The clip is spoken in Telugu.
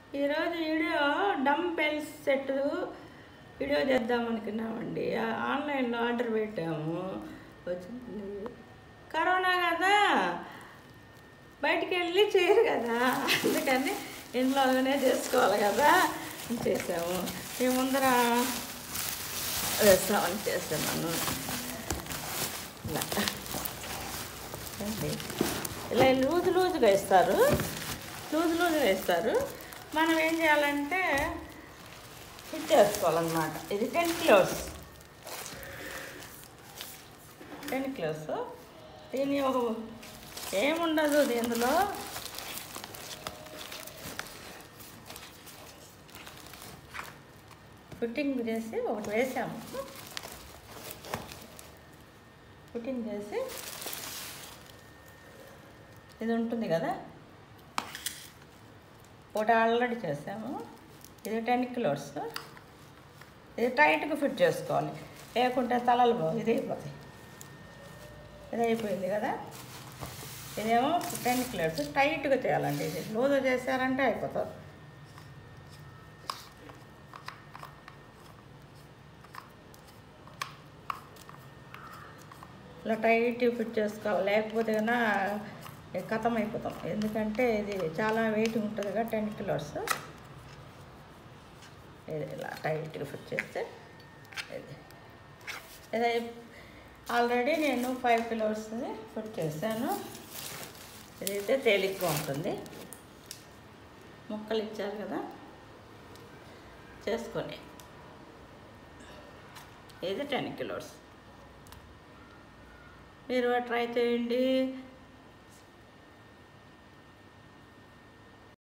ఈరోజు వీడియో డంబెల్స్ సెట్ వీడియో చేద్దాం అనుకున్నామండి ఆ- ఆన్లైన్లో ఆర్డర్ పెట్టాము వచ్చింది కరోనా కదా బయటికి వెళ్ళి చేయరు కదా అందుకని ఇంట్లోనే చేసుకోవాలి కదా చేసాము ఈ ముందర వేస్తామని చేస్తున్నాను ఇలా ఏంటి? ఇలా లూజ్ లూజ్గా ఇస్తారు లూజ్ లూజ్గా ఇస్తారు మనం ఏం చేయాలంటే ఫిట్ చేసుకోవాలన్నమాట ఇది టెన్ కిలోస్ టెన్ కిలోస్ దీని ఒక ఏముండదు దీనిలో ఫిట్టింగ్ చేసి ఒకటి వేసాము ఫిట్టింగ్ చేసి ఇది ఉంటుంది కదా ఒకటి ఆల్రెడీ చేసాము ఇది టెన్ కిలోస్ ఇది టైట్గా ఫిట్ చేసుకోవాలి లేకుంటే తలలు పో- ఇది అయిపోతాయి ఇది అయిపోయింది కదా ఇదేమో టెన్ కిలోస్ టైట్గా చేయాలండి ఇది లూజ్ చేశారంటే అయిపోతుంది ఇలా టైట్ ఫిట్ చేసుకోవాలి లేకపోతే కన్నా కథం అయిపోతాం ఎందుకంటే ఇది చాలా వెయిట్ ఉంటుంది కదా టెన్ కిలోస్ ఇది ఇలా టైట్గా ఫిట్ చేస్తే ఇది ఇది ఆల్రెడీ నేను ఫైవ్ కిలోస్ ఫిట్ చేశాను ఇదైతే తేలిగ్గా ఉంటుంది ముక్కలు ఇచ్చారు కదా చేసుకొని ఇది టెన్ కిలోస్ మీరు ట్రై చేయండి